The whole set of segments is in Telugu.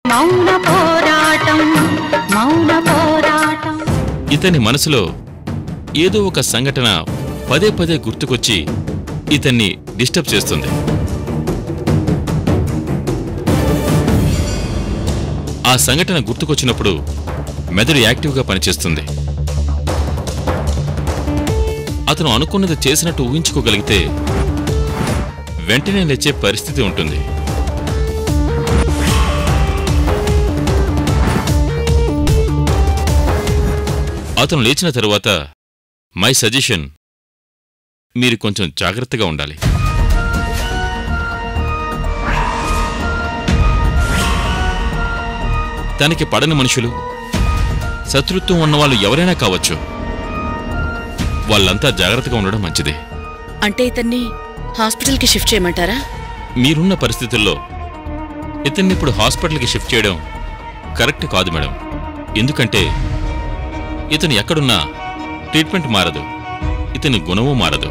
మౌన పోరాటం మౌన పోరాటం ఇతని మనసులో ఏదో ఒక సంఘటన పదే పదే గుర్తుకొచ్చి ఇతన్ని డిస్టర్బ్ చేస్తుంది ఆ సంఘటన గుర్తుకొచ్చినప్పుడు మెదడు యాక్టివ్గా పనిచేస్తుంది అతను అనుకున్నది చేసినట్టు ఊహించుకోగలిగితే వెంటనే లేచే పరిస్థితి ఉంటుంది అతను లేచిన తరువాత మై సజెషన్ మీరు కొంచెం జాగ్రత్తగా ఉండాలి తనకి పడని మనుషులు శత్రుత్వం ఉన్నవాళ్ళు ఎవరైనా కావచ్చు వాళ్ళంతా జాగ్రత్తగా ఉండడం మంచిదే అంటే ఇతన్ని హాస్పిటల్కి షిఫ్ట్ చేయమంటారా మీరున్న పరిస్థితుల్లో ఇతన్ని ఇప్పుడు హాస్పిటల్కి షిఫ్ట్ చేయడం కరెక్ట్ కాదు మేడం ఎందుకంటే ఇతను ఎక్కడున్నా ట్రీట్మెంట్ మారదు ఇతని గుణము మారదు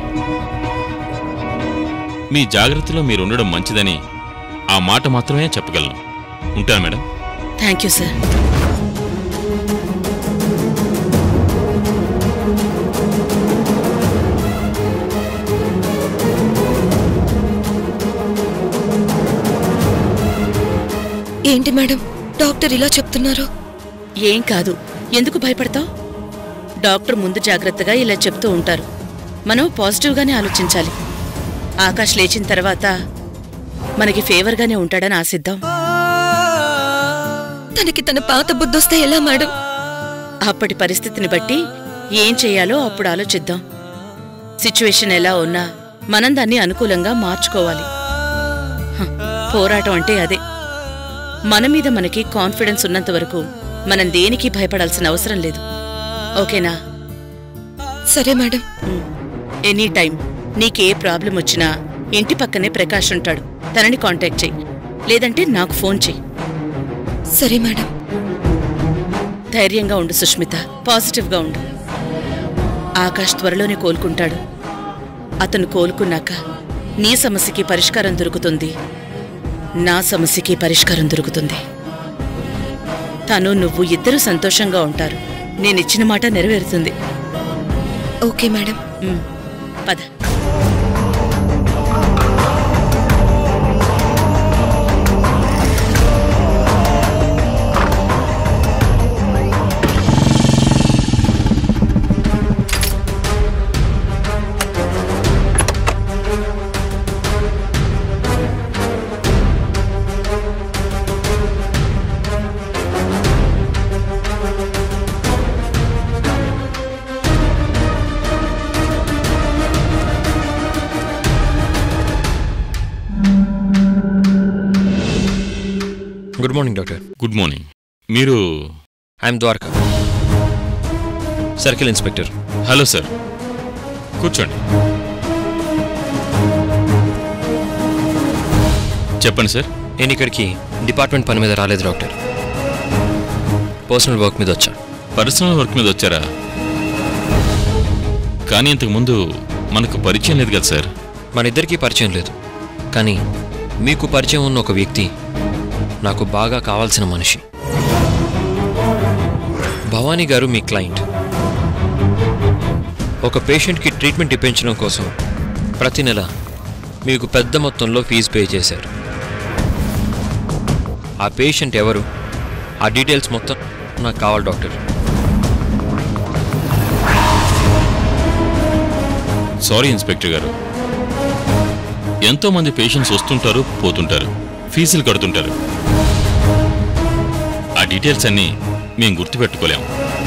మీ జాగ్రత్తలో మీరు ఉండడం మంచిదని ఆ మాట మాత్రమే చెప్పగలను ఉంటాను మేడం థ్యాంక్ యూ సార్ ఏంటి మేడం డాక్టర్ ఇలా చెప్తున్నారు ఏం కాదు ఎందుకు భయపడతావు డాక్టర్ ముందు జాగ్రత్తగా ఇలా చెప్తూ ఉంటారు మనం పాజిటివ్గానే ఆలోచించాలి ఆకాష్ లేచిన తర్వాత మనకి ఫేవర్గానే ఉంటాడని ఆశిద్దాం తనకి తన పాత బుద్ధొస్తే ఎలా మేడం అప్పటి పరిస్థితిని బట్టి ఏం చేయాలో అప్పుడు ఆలోచిద్దాం సిచ్యువేషన్ ఎలా ఉన్నా మనం దాన్ని అనుకూలంగా మార్చుకోవాలి హ, పోరాటం అంటే అదే మన మీద మనకి కాన్ఫిడెన్స్ ఉన్నంత వరకు మనం దేనికి భయపడాల్సిన అవసరం లేదు ఓకేనా సరే మేడం ఎనీ టైం నీకే ప్రాబ్లం వచ్చినా ఇంటి పక్కనే ప్రకాష్ ఉంటాడు తనని కాంటాక్ట్ చెయ్యి లేదంటే నాకు ఫోన్ చెయ్యి సరే మేడం ధైర్యంగా ఉండు సుష్మిత పాజిటివ్గా ఉండు ఆకాష్ త్వరలోనే కోలుకుంటాడు అతను కోలుకున్నాక నీ సమస్యకి పరిష్కారం దొరుకుతుంది నా సమస్యకి పరిష్కారం దొరుకుతుంది తను నువ్వు ఇద్దరు సంతోషంగా ఉంటారు నేనిచ్చిన మాట నెరవేరుతుంది ఓకే మేడం ఉమ్, పద good morning doctor good morning మీరు I am Dwaraka circle inspector hello sir కూర్చోండి చెప్పండి సార్ నేను ఇక్కడికి డిపార్ట్మెంట్ పని మీద రాలేదు డాక్టర్ పర్సనల్ వర్క్ మీద వచ్చా పర్సనల్ వర్క్ మీద వచ్చారా కానీ ఇంతకు ముందు మనకు పరిచయం లేదు కదా సార్ మన ఇద్దరికీ పరిచయం లేదు కానీ మీకు పరిచయం ఉన్న ఒక వ్యక్తి నాకు బాగా కావాల్సిన మనిషి భవానీ గారు మీ క్లయింట్ ఒక పేషెంట్కి ట్రీట్మెంట్ ఇప్పించడం కోసం ప్రతి నెల మీకు పెద్ద మొత్తంలో ఫీజు పే చేశారు ఆ పేషెంట్ ఎవరు ఆ డీటెయిల్స్ మొత్తం నాకు కావాలి డాక్టర్ సారీ ఇన్స్పెక్టర్ గారు ఎంతో మంది పేషెంట్స్ వస్తుంటారు పోతుంటారు ఫీజులు కడుతుంటారు ఆ డీటెయిల్స్ అన్నీ మేము గుర్తుపెట్టుకోలేము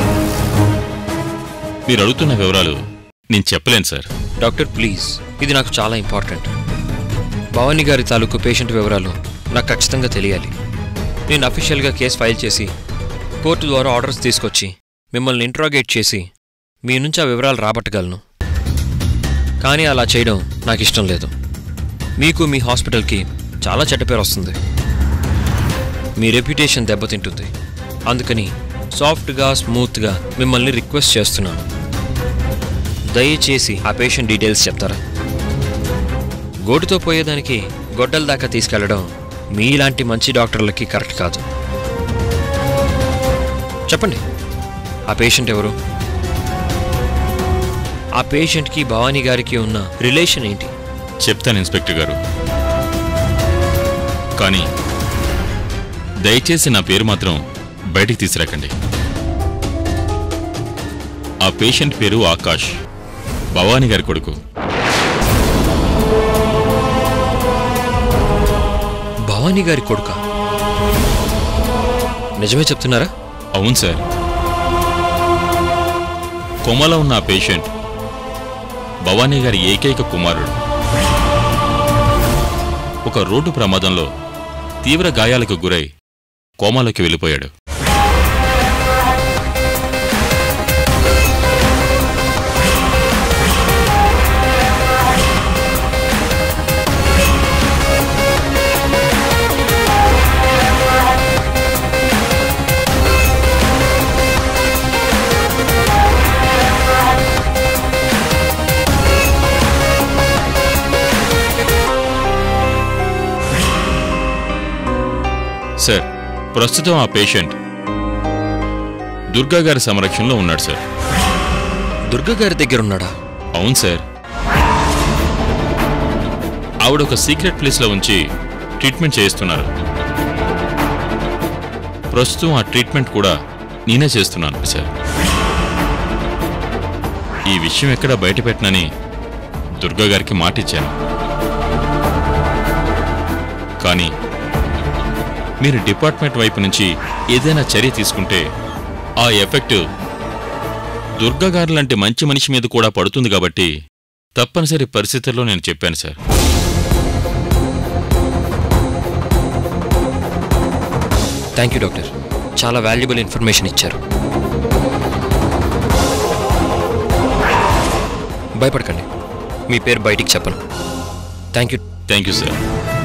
మీరు అడుగుతున్న వివరాలు నేను చెప్పలేను సార్ డాక్టర్ ప్లీజ్ ఇది నాకు చాలా ఇంపార్టెంట్ భవానీ గారి తాలూకు పేషెంట్ వివరాలు నాకు ఖచ్చితంగా తెలియాలి నేను అఫీషియల్గా కేసు ఫైల్ చేసి కోర్టు ద్వారా ఆర్డర్స్ తీసుకొచ్చి మిమ్మల్ని ఇంట్రాగేట్ చేసి మీ నుంచి ఆ వివరాలు రాబట్టగలను కానీ అలా చేయడం నాకు ఇష్టం లేదు మీకు మీ హాస్పిటల్కి చాలా చెడ్డ పేరు వస్తుంది మీ రెప్యుటేషన్ దెబ్బతింటుంది అందుకని సాఫ్ట్గా స్మూత్గా మిమ్మల్ని రిక్వెస్ట్ చేస్తున్నాను దయచేసి ఆ పేషెంట్ డీటెయిల్స్ చెప్తారా గోటుతో పోయేదానికి గొడ్డల దాకా తీసుకెళ్లడం మీలాంటి మంచి డాక్టర్లకి కరెక్ట్ కాదు చెప్పండి ఆ పేషెంట్ ఎవరు ఆ పేషెంట్కి భవానీ గారికి ఉన్న రిలేషన్ ఏంటి చెప్తాను ఇన్స్పెక్టర్ గారు కానీ దయచేసి నా పేరు మాత్రం బయటికి తీసుకురాకండి ఆ పేషెంట్ పేరు ఆకాష్ భవానీ గారి కొడుకు భవానీ గారి కొడుక నిజమే చెప్తున్నారా అవును సార్ కొమలో ఉన్న ఆ పేషెంట్ భవానీ గారి ఏకైక కుమారుడు ఒక రోడ్డు ప్రమాదంలో తీవ్ర గాయాలకు గురై కోమాలోకి వెళ్ళిపోయాడు సార్ ప్రస్తుతం ఆ పేషెంట్ దుర్గా గారి సంరక్షణలో ఉన్నాడు సార్ దుర్గ గారి దగ్గర ఉన్నాడా అవును సార్ ఆవిడ ఒక సీక్రెట్ ప్లేస్లో ఉంచి ట్రీట్మెంట్ చేయిస్తున్నారు ప్రస్తుతం ఆ ట్రీట్మెంట్ కూడా నేనే చేస్తున్నాను సార్ ఈ విషయం ఎక్కడ బయట పెట్టనని దుర్గా గారికి మాట ఇచ్చాను కానీ మీరు డిపార్ట్మెంట్ వైపు నుంచి ఏదైనా చర్య తీసుకుంటే ఆ ఎఫెక్ట్ దుర్గా గారు లాంటి మంచి మనిషి మీద కూడా పడుతుంది కాబట్టి తప్పనిసరి పరిస్థితుల్లో నేను చెప్పాను సార్ థ్యాంక్ యూ డాక్టర్ చాలా వాల్యుబుల్ ఇన్ఫర్మేషన్ ఇచ్చారు భయపడకండి మీ పేరు బయటికి చెప్పను thank you thank you sir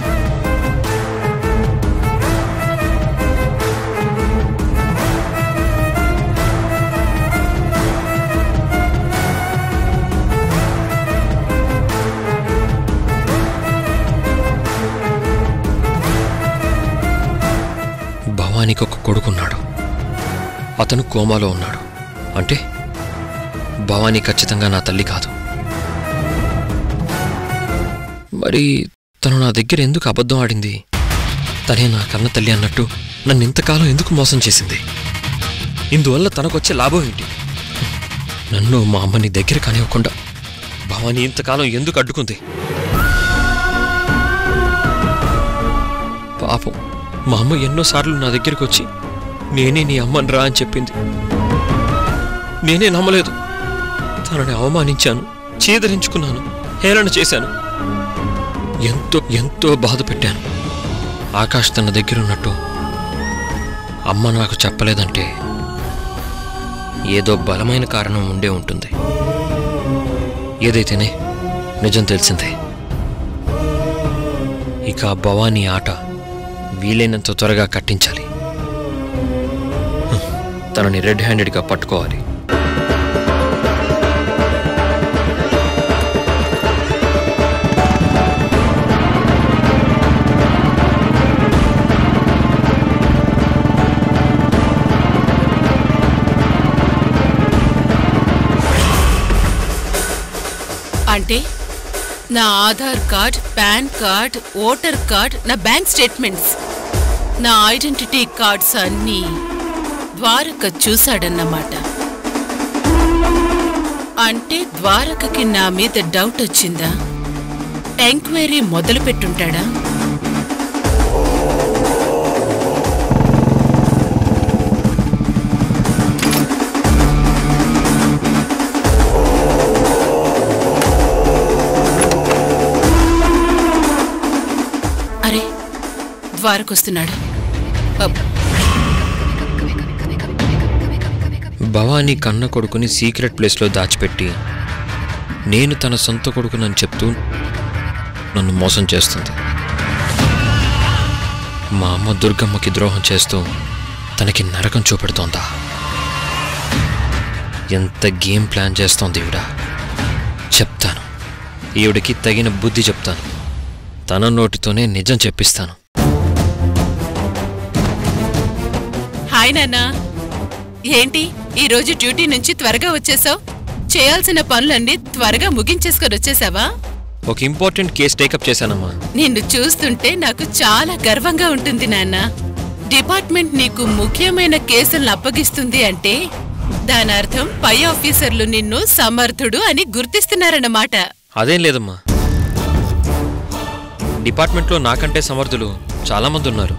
భవానీకి ఒక కొడుకున్నాడు అతను కోమాలో ఉన్నాడు అంటే భవానీ ఖచ్చితంగా నా తల్లి కాదు మరి తను నా దగ్గర ఎందుకు అబద్ధం ఆడింది తనే నా కన్న తల్లి అన్నట్టు నన్ను ఇంతకాలం ఎందుకు మోసం చేసింది ఇందువల్ల తనకొచ్చే లాభం ఏంటి నన్ను మా అమ్మని దగ్గర కానివ్వకుండా భవానీ ఇంతకాలం ఎందుకు అడ్డుకుంది పాపం మా అమ్మ ఎన్నోసార్లు నా దగ్గరికి వచ్చి నేనే నీ అమ్మని రా అని చెప్పింది నేనే నమ్మలేదు తనని అవమానించాను చీదరించుకున్నాను హేళన చేశాను ఎంతో ఎంతో బాధ పెట్టాను ఆకాష్ తన దగ్గర ఉన్నట్టు అమ్మ నాకు చెప్పలేదంటే ఏదో బలమైన కారణం ఉండే ఉంటుంది ఏదైతేనే నిజం తెలిసిందే ఇక ఆ భవానీ ఆట వీలైనంత త్వరగా కట్టించాలి హ్మ్. తనని రెడ్ హ్యాండెడ్గా పట్టుకోవాలి అంటే నా Aadhaar card PAN card voter card నా బ్యాంక్ స్టేట్మెంట్స్ నా ఐడెంటిటీ కార్డ్స్ అన్నీ ద్వారక చూశాడన్నమాట అంటే ద్వారకకి నా మీద డౌట్ వచ్చిందా ఎంక్వైరీ మొదలు పెట్టుంటాడా అరే ద్వారకొస్తున్నాడు అబ్, భవానీ కన్న కొడుకుని సీక్రెట్ ప్లేస్లో దాచిపెట్టి నేను తన సొంత కొడుకునని చెప్తూ నన్ను మోసం చేస్తుంది మా అమ్మ దుర్గమ్మకి ద్రోహం చేస్తూ తనకి నరకం చూపెడుతోందా ఎంత గేమ్ ప్లాన్ చేస్తోంది ఈవిడ చెప్తాను ఈవిడికి తగిన బుద్ధి చెప్తాను తన నోటితోనే నిజం చెప్పిస్తాను హాయ్ నాన్న ఏంటి ఈ రోజు డ్యూటీ నుంచి త్వరగా వచ్చేసావు చేయాల్సిన పనులన్నీ త్వరగా ముగించేసుకొని వచ్చేసావా ఒక ఇంపార్టెంట్ కేస్ టేకప్ చేశానమ్మా నిన్ను చూస్తుంటే నాకు చాలా గర్వంగా ఉంటుంది నాన్న డిపార్ట్మెంట్ నీకు ముఖ్యమైన కేసులను అప్పగిస్తుంది అంటే దాని అర్థం పై ఆఫీసర్లు నిన్ను సమర్థుడు అని గుర్తిస్తున్నారన్నమాట అదేం లేదమ్మా డిపార్ట్మెంట్లో నాకంటే సమర్థులు చాలామంది ఉన్నారు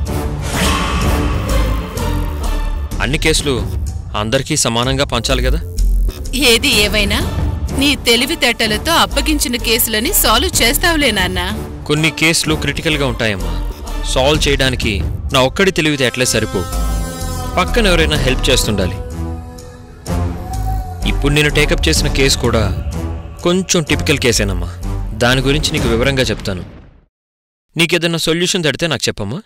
అన్ని కేసులు అందరికీ సమానంగా పంచాలి కదా ఏది ఏవైనా నీ తెలివితేటలతో అప్పగించిన కేసులని సాల్వ్ చేస్తావులే నాన్నా కొన్ని కేసులు క్రిటికల్గా ఉంటాయమ్మా సాల్వ్ చేయడానికి నా ఒక్కడి తెలివితే ఎట్లే సరిపో పక్కన ఎవరైనా హెల్ప్ చేస్తుండాలి ఇప్పుడు నేను టేకప్ చేసిన కేసు కూడా కొంచెం టిపికల్ కేసేనమ్మా దాని గురించి నీకు వివరంగా చెప్తాను నీకేదన్నా సొల్యూషన్ తడితే నాకు చెప్పమ్మా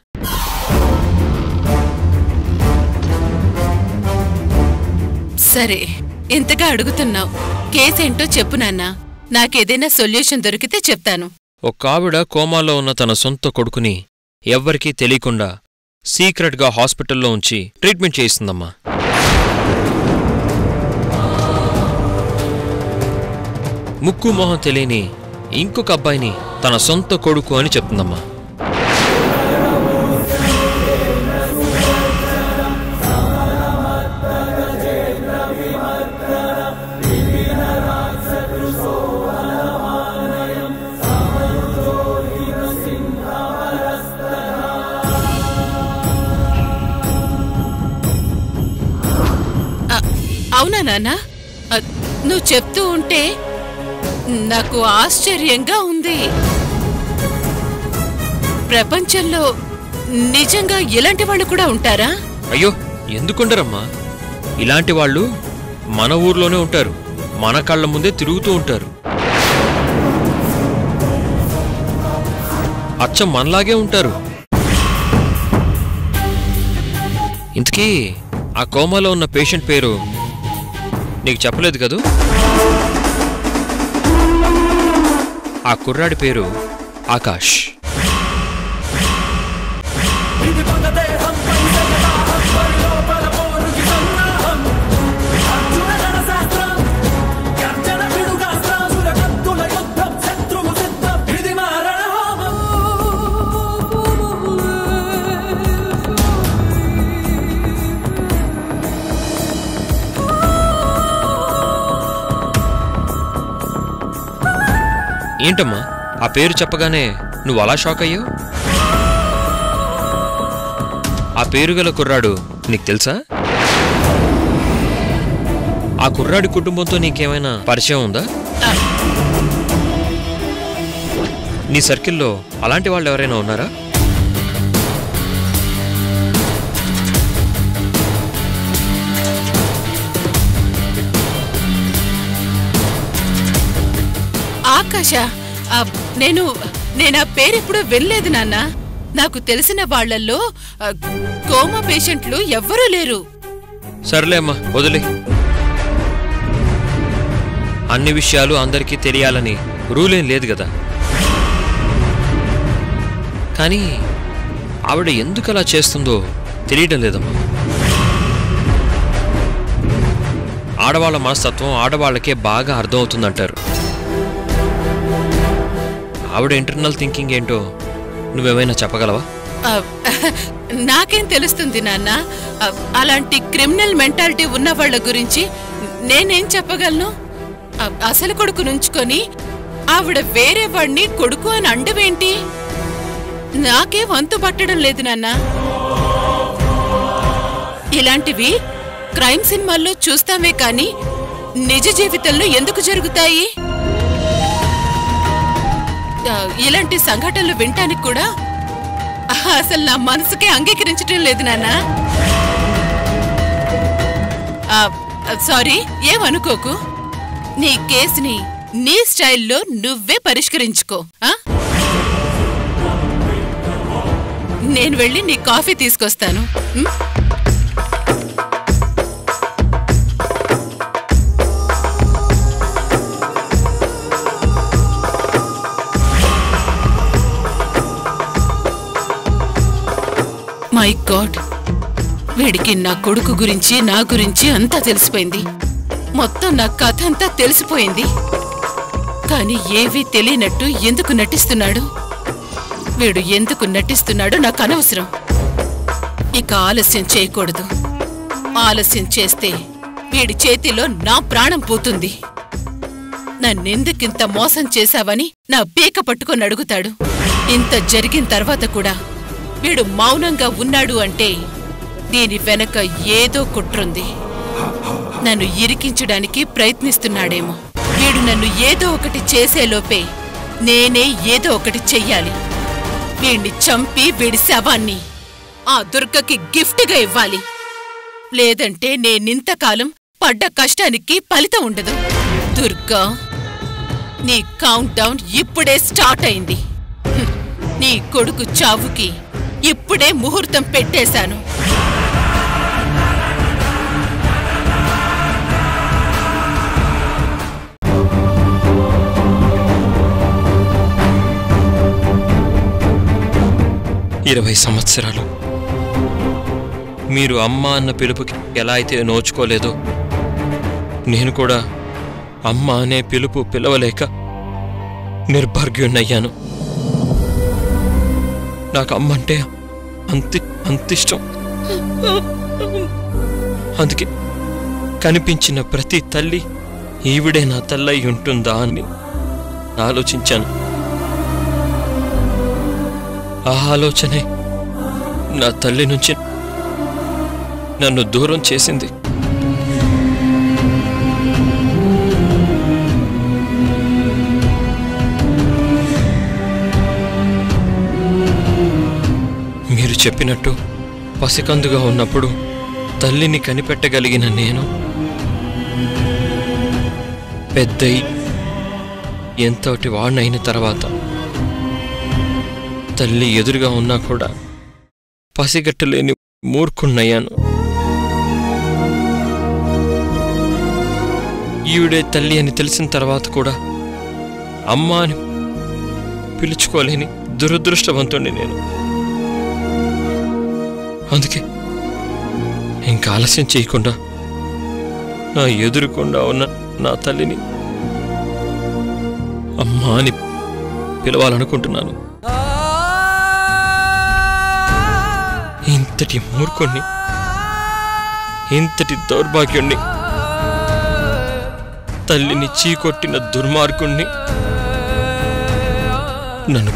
సరే ఇంతగా అడుగుతున్నావు కేసేంటో చెప్పు నాన్నా నాకేదైనా సొల్యూషన్ దొరికితే చెప్తాను ఒక ఆవిడ కోమాలో ఉన్న తన సొంత కొడుకుని ఎవ్వరికీ తెలియకుండా సీక్రెట్గా హాస్పిటల్లో ఉంచి ట్రీట్మెంట్ చేయిస్తుందమ్మా ముక్కు మొహం తెలియని ఇంకొక అబ్బాయిని తన సొంత కొడుకు అని చెప్తుందమ్మా అ- అవునా నాన్న అ, నువ్వు చెప్తూ ఉంటే నాకు ఆశ్చర్యంగా ఉంది ప్రపంచంలో నిజంగా ఇలాంటి వాళ్ళు కూడా ఉంటారా అయ్యో ఎందుకుండరమ్మా ఇలాంటి వాళ్ళు మన ఊర్లోనే ఉంటారు మన కళ్ళ ముందే తిరుగుతూ ఉంటారు అచ్చం మనలాగే ఉంటారు ఇంతకీ ఆ కోమాలో ఉన్న పేషెంట్ పేరు నీకు చెప్పలేదు కదూ ఆ కుర్రాడి పేరు ఆకాష్ ఏంటమ్మా ఆ పేరు చెప్పగానే నువ్వు అలా షాక్ అయ్యావు ఆ పేరు గల కుర్రాడు నీకు తెలుసా ఆ కుర్రాడి కుటుంబంతో నీకేమైనా పరిచయం ఉందా నీ సర్కిల్లో అలాంటి వాళ్ళు ఎవరైనా ఉన్నారా ఆకాశ ఆ, నేను నేను ఆ పేరు ఎప్పుడూ వినలేదు నాన్న నాకు తెలిసిన వాళ్ళల్లో ఆ, కోమా పేషెంట్లు ఎవ్వరూ లేరు సర్లే అమ్మా వదిలే అన్ని విషయాలు అందరికీ తెలియాలని రూలేం లేదు కదా కానీ ఆవిడ ఎందుకు అలా చేస్తుందో తెలియడం లేదమ్మా ఆడవాళ్ళ మనస్తత్వం ఆడవాళ్ళకే బాగా అర్థమవుతుందంటారు ఆవిడ ఇంటర్నల్ థింకింగ్ ఏంటో నువ్వేమైనా చెప్పగలవా ఆ, నాకేం తెలుస్తుంది నాన్న ఆ, అలాంటి క్రిమినల్ మెంటాలిటీ ఉన్న వాళ్ళ గురించి నేనేం చెప్పగలను ఆ, అసలు కొడుకు నుంచుకొని ఆవిడ వేరే వాడిని కొడుకు అని అండవేంటి నాకే వంతు పట్టడం లేదు నాన్న ఇలాంటివి క్రైమ్ సినిమాల్లో చూస్తామే కానీ నిజ జీవితంలో ఎందుకు జరుగుతాయి ఆ, ఇలాంటి సంఘటనలు వినటానికి కూడా అసలు నా మనసుకే అంగీకరించడం లేదు నాన్న ఆ, సారీ ఏమనుకోకు నీ కేసుని నీ స్టైల్లో నువ్వే పరిష్కరించుకో ఆ? నేను వెళ్ళి నీ కాఫీ తీసుకొస్తాను ఉం? మై గాడ్ వీడికి నా కొడుకు గురించి నా గురించి అంతా తెలిసిపోయింది మొత్తం నా కథ అంతా తెలిసిపోయింది కానీ ఏవీ తెలియనట్టు ఎందుకు నటిస్తున్నాడు వీడు ఎందుకు నటిస్తున్నాడో నాకు అనవసరం ఇక ఆలస్యం చేయకూడదు ఆలస్యం చేస్తే వీడి చేతిలో నా ప్రాణం పోతుంది నన్నెందుకింత మోసం చేశావని నా పీక పట్టుకొని అడుగుతాడు ఇంత జరిగిన తర్వాత కూడా వీడు మౌనంగా ఉన్నాడు అంటే దీని వెనక ఏదో కుట్రుంది నన్ను ఇరికించడానికి ప్రయత్నిస్తున్నాడేమో వీడు నన్ను ఏదో ఒకటి చేసేలోపే నేనే ఏదో ఒకటి చెయ్యాలి వీణ్ణి చంపి వీడి శవాన్ని ఆ దుర్గకి గిఫ్ట్గా ఇవ్వాలి లేదంటే నేనింతకాలం పడ్డ కష్టానికి ఫలితం ఉండదు దుర్గా నీ కౌంట్ డౌన్ ఇప్పుడే స్టార్ట్ అయింది హ్మ్. నీ కొడుకు చావుకి ఇప్పుడే ముహూర్తం పెట్టేశాను ఇరవై సంవత్సరాలు మీరు అమ్మ అన్న పిలుపుకి ఎలా అయితే నోచుకోలేదో నేను కూడా అమ్మ అనే పిలుపు పిలవలేక నిర్భాగ్యున్నయ్యాను నాకు అమ్మ అంటే అంతి అంతిష్టం అందుకే కనిపించిన ప్రతి తల్లి ఈవిడే నా తల్లై ఉంటుందా అని ఆలోచించాను ఆ ఆలోచనే నా తల్లి నుంచి నన్ను దూరం చేసింది మీరు చెప్పినట్టు పసికందుగా ఉన్నప్పుడు తల్లిని కనిపెట్టగలిగిన నేను పెద్దయి ఎంతటి వాడినైన తర్వాత తల్లి ఎదురుగా ఉన్నా కూడా పసిగట్టలేని మూర్ఖున్నయ్యాను ఈవిడే తల్లి అని తెలిసిన తర్వాత కూడా అమ్మ అని పిలుచుకోలేని దురదృష్టవంతుణ్ణి నేను అందుకే ఇంకా ఆలస్యం చేయకుండా నా ఎదురుకుండా ఉన్న నా తల్లిని అమ్మా అని పిలవాలనుకుంటున్నాను ఇంతటి మూర్ఖుణ్ణి ఇంతటి దౌర్భాగ్యుణ్ణి తల్లిని చీకొట్టిన దుర్మార్గుణ్ణి నన్ను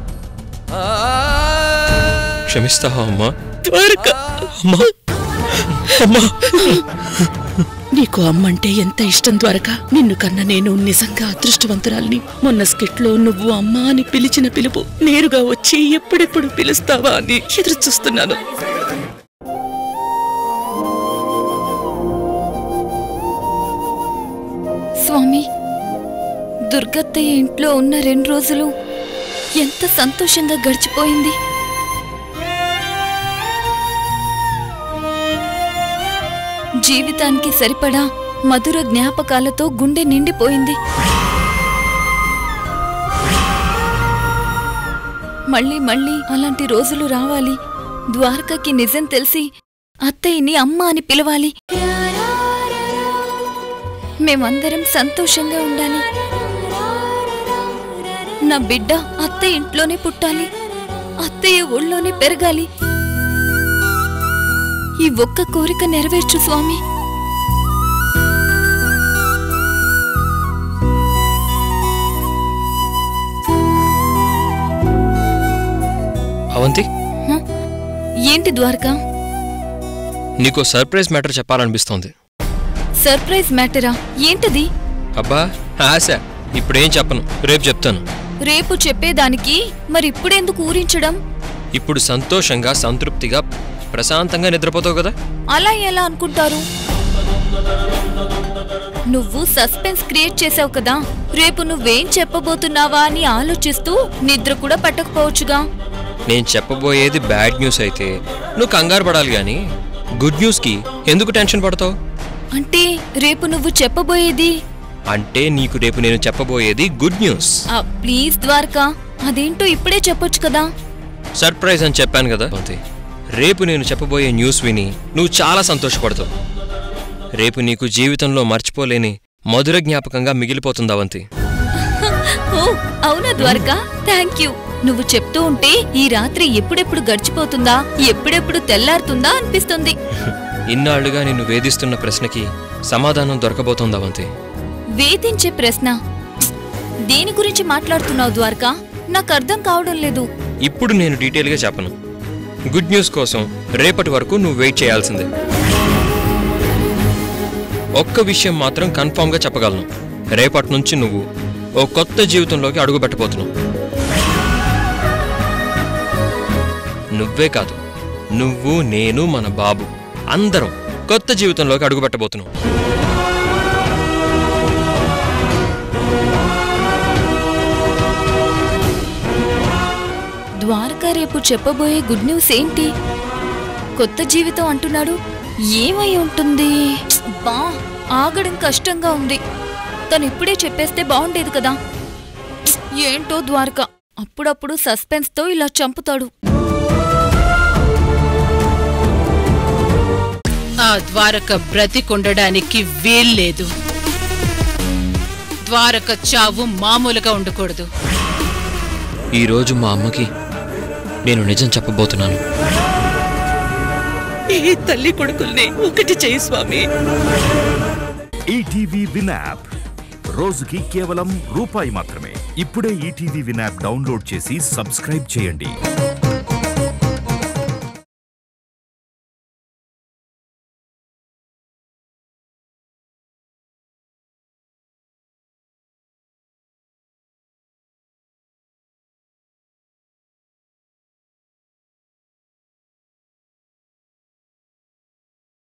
క్షమిస్తావా అమ్మా అమ్మా అమ్మా నీకు అమ్మంటే ఎంత ఇష్టం ద్వారకా నిన్ను కన్న నేను నిజంగా అదృష్టవంతురాల్ని మొన్న స్కిట్లో నువ్వు అమ్మా అని పిలిచిన పిలుపు నేరుగా వచ్చి ఎప్పుడెప్పుడు పిలుస్తావా అని ఎదురు చూస్తున్నాను స్వామి దుర్గత్తయ్య ఇంట్లో ఉన్న రెండు రోజులు ఎంత సంతోషంగా గడిచిపోయింది జీవితానికి సరిపడా మధుర జ్ఞాపకాలతో గుండె నిండిపోయింది మళ్ళీ మళ్ళీ అలాంటి రోజులు రావాలి ద్వారకకి నిజం తెలిసి అత్తయ్యని అమ్మ అని పిలవాలి మేమందరం సంతోషంగా ఉండాలి నా బిడ్డ అత్తయ్య ఇంట్లోనే పుట్టాలి అత్తయ్య ఒళ్ళోనే పెరగాలి ఈ ఒక్క కోరిక నెరవేర్చు స్వామి అవంతి హ? ఏంటి ద్వారకా నీకో సర్ప్రైజ్ మ్యాటర్ చెప్పాలనిపిస్తోంది సర్ప్రైజ్ మ్యాటరా ఏంటది అబ్బా ఆశ ఇప్పుడేం చెప్పను రేపు చెప్తాను రేపు చెప్పేదానికి మరి ఇప్పుడెందుకు ఊరించడం ఇప్పుడు సంతోషంగా సంతృప్తిగా ప్రశాంతంగా నిద్రపోతావు కదా అలా ఎలా అనుకుంటారు నువ్వు సస్పెన్స్ క్రియేట్ చేసావు కదా రేపు నువ్వేం చెప్పబోతున్నావా అని ఆలోచిస్తూ నిద్ర కూడా పట్టకపోవచ్చుగా నేను చెప్పబోయేది బ్యాడ్ న్యూస్ అయితే నువ్వు కంగారు పడాలి కానీ గుడ్ న్యూస్కి ఎందుకు టెన్షన్ పడతావు అంటే రేపు నువ్వు చెప్పబోయేది అంటే నీకు రేపు నేను చెప్పబోయేది గుడ్ న్యూస్ ఆ, ప్లీజ్ ద్వారకా అదేంటో ఇప్పుడే చెప్పొచ్చు కదా సర్ప్రైజ్ అని చెప్పాను కదా అవంతి రేపు నేను చెప్పబోయే న్యూస్ విని నువ్వు చాలా సంతోషపడతావు రేపు నీకు జీవితంలో మర్చిపోలేని మధుర జ్ఞాపకంగా మిగిలిపోతుంది అవంతి ఓ అవునా ద్వారకా థ్యాంక్ యూ నువ్వు చెప్తూ ఉంటే ఈ రాత్రి ఎప్పుడెప్పుడు గడిచిపోతుందా ఎప్పుడెప్పుడు తెల్లారుతుందా అనిపిస్తుంది ఇన్నాళ్లుగా నిన్ను వేధిస్తున్న ప్రశ్నకి సమాధానం దొరకబోతోంది అవంతి వేధించే ప్రశ్న దేని గురించి మాట్లాడుతున్నావు ద్వారకా నాకు అర్థం కావడం లేదు ఇప్పుడు నేను డీటెయిల్గా చెప్పను గుడ్ న్యూస్ కోసం రేపటి వరకు నువ్వు వెయిట్ చేయాల్సిందే ఒక్క విషయం మాత్రం కన్ఫామ్గా చెప్పగలను రేపటి నుంచి నువ్వు ఓ కొత్త జీవితంలోకి అడుగుపెట్టబోతున్నావు నువ్వే కాదు నువ్వు నేను మన బాబు అందరం కొత్త జీవితంలోకి అడుగుపెట్టబోతున్నాం ద్వారకా రేపు చెప్పబోయే గుడ్ న్యూస్ ఏంటి కొత్త జీవితం అంటున్నాడు ఏమై ఉంటుంది బా ఆగడం కష్టంగా ఉంది తను ఇప్పుడే చెప్పేస్తే బాగుండేది కదా ఏంటో ద్వారక అప్పుడప్పుడు సస్పెన్స్తో ఇలా చంపుతాడు ఆ ద్వారక బ్రతికుండడానికి వీల్లేదు ద్వారక చావు మామూలుగా ఉండకూడదు ఈరోజు మా అమ్మకి నేను నిజం చెప్పబోతున్నాను ఈ తల్లి కొడుకుల్ని ఒకటి చేయి స్వామి ఈటీవీ విన్ యాప్ రోజుకి కేవలం రూపాయి మాత్రమే ఇప్పుడే ఈటీవీ విన్ యాప్ డౌన్లోడ్ చేసి సబ్స్క్రైబ్ చేయండి